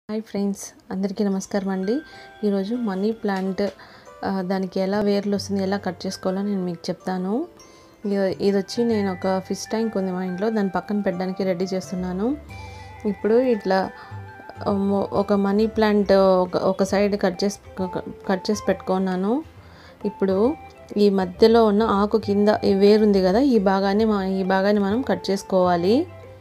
hi friends అందరికీ నమస్కారం అండి ఈరోజు మనీ ప్లాంట్ ఆ, దానికి ఎలా వేర్లు వస్తుంది ఎలా కట్ చేసుకోవాలో నేను మీకు చెప్తాను ఇది- ఇది వచ్చి నేను ఒక ఫిష్ ట్యాంక్ ఉంది మా ఇంట్లో దాని పక్కన పెట్టడానికి రెడీ చేస్తున్నాను ఇప్పుడు ఇట్లా ఆ, మొ- ఒక మనీ ప్లాంట్ ఒక ఒక సైడ్ కట్ చేసి కట్ చేసి పెట్టుకున్నాను ఇప్పుడు ఈ మధ్యలో ఉన్న ఆకు కింద ఈ వేరుంది కదా ఈ భాగాన్ని మా ఈ భాగాన్ని మనం కట్ చేసుకోవాలి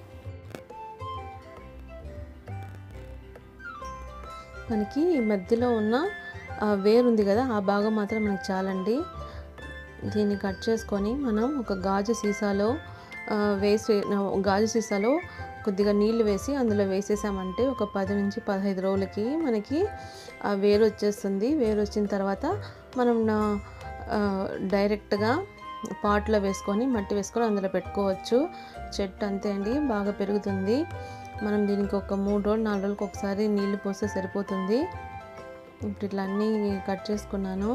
మనకి ఈ మధ్యలో ఉన్న ఆ వేరు ఉంది కదా ఆ భాగం మాత్రం మనకి చాలండి దీన్ని కట్ చేసుకొని మనం ఒక గాజు సీసాలో ఆ, వేసి గాజు సీసాలో కొద్దిగా నీళ్లు వేసి అందులో వేసేసామంటే ఒక పది నుంచి పదహైదు రోజులకి మనకి ఆ వేరు వచ్చేస్తుంది వేరు వచ్చిన తర్వాత మనం నా ఆ, డైరెక్ట్గా పాట్లో వేసుకొని మట్టి వేసుకొని అందులో పెట్టుకోవచ్చు చెట్టు అంతే అండి బాగా పెరుగుతుంది మనం దీనికి ఒక మూడు రోజులు నాలుగు రోజులకు ఒకసారి నీళ్లు పోస్తే సరిపోతుంది ఇప్పుడు ఇట్లా అన్నీ కట్ చేసుకున్నాను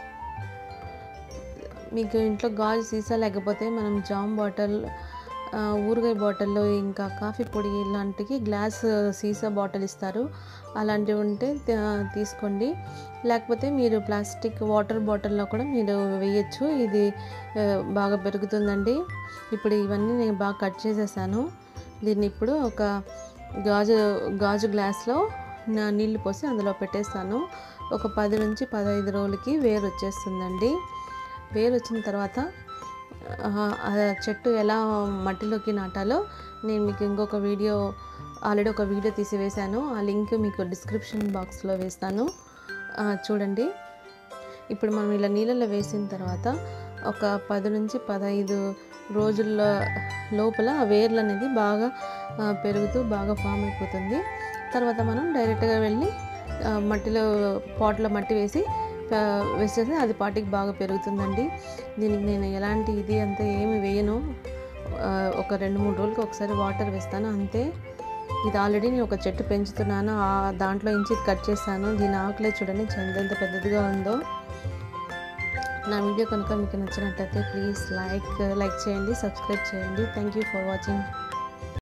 మీకు ఇంట్లో గాజు సీసా లేకపోతే మనం జామ్ బాటిల్ ఆ, ఊరగాయ బాటిల్లో ఇంకా కాఫీ పొడి ఇలాంటివి గ్లాస్ సీసా బాటిల్ ఇస్తారు అలాంటివి ఉంటే త- తీసుకోండి లేకపోతే మీరు ప్లాస్టిక్ వాటర్ బాటిల్లో కూడా మీరు వేయచ్చు ఇది ఆ, బాగా పెరుగుతుందండి ఇప్పుడు ఇవన్నీ నేను బాగా కట్ చేసేసాను దీన్ని ఇప్పుడు ఒక గాజు గాజు గ్లాస్లో నా నీళ్లు పోసి అందులో పెట్టేస్తాను ఒక పది నుంచి పదహైదు రోజులకి వేరు వచ్చేస్తుందండి వేరు వచ్చిన తర్వాత ఆ, ఆ చెట్టు ఎలా మట్టిలోకి నాటాలో నేను మీకు ఇంకొక వీడియో ఆల్రెడీ ఒక వీడియో తీసి వేశాను ఆ లింక్ మీకు డిస్క్రిప్షన్ బాక్స్లో వేస్తాను ఆ, చూడండి ఇప్పుడు మనం ఇలా నీళ్ళలో వేసిన తర్వాత ఒక పది నుంచి పదహైదు రోజుల లోపల ఆ వేర్లు అనేది బాగా ఆ, పెరుగుతూ బాగా ఫామ్ అయిపోతుంది తర్వాత మనం డైరెక్ట్గా వెళ్ళి ఆ, మట్టిలో పాట్లో మట్టి వేసి ఆ, వేసేస్తే అది పాటికి బాగా పెరుగుతుందండి దీనికి నేను ఎలాంటి ఇది అంతా ఏమి వేయను ఆ, ఒక రెండు మూడు రోజులకి ఒకసారి వాటర్ వేస్తాను అంతే ఇది ఆల్రెడీ నేను ఒక చెట్టు పెంచుతున్నాను ఆ దాంట్లో నుంచి ఇది కట్ చేస్తాను దీని ఆకులే చూడండి ఎంత ఎంత పెద్దదిగా ఉందో నా వీడియో కనుక మీకు నచ్చినట్టయితే ప్లీజ్ లైక్ లైక్ చేయండి సబ్స్క్రైబ్ చేయండి థ్యాంక్ యూ ఫర్ వాచింగ్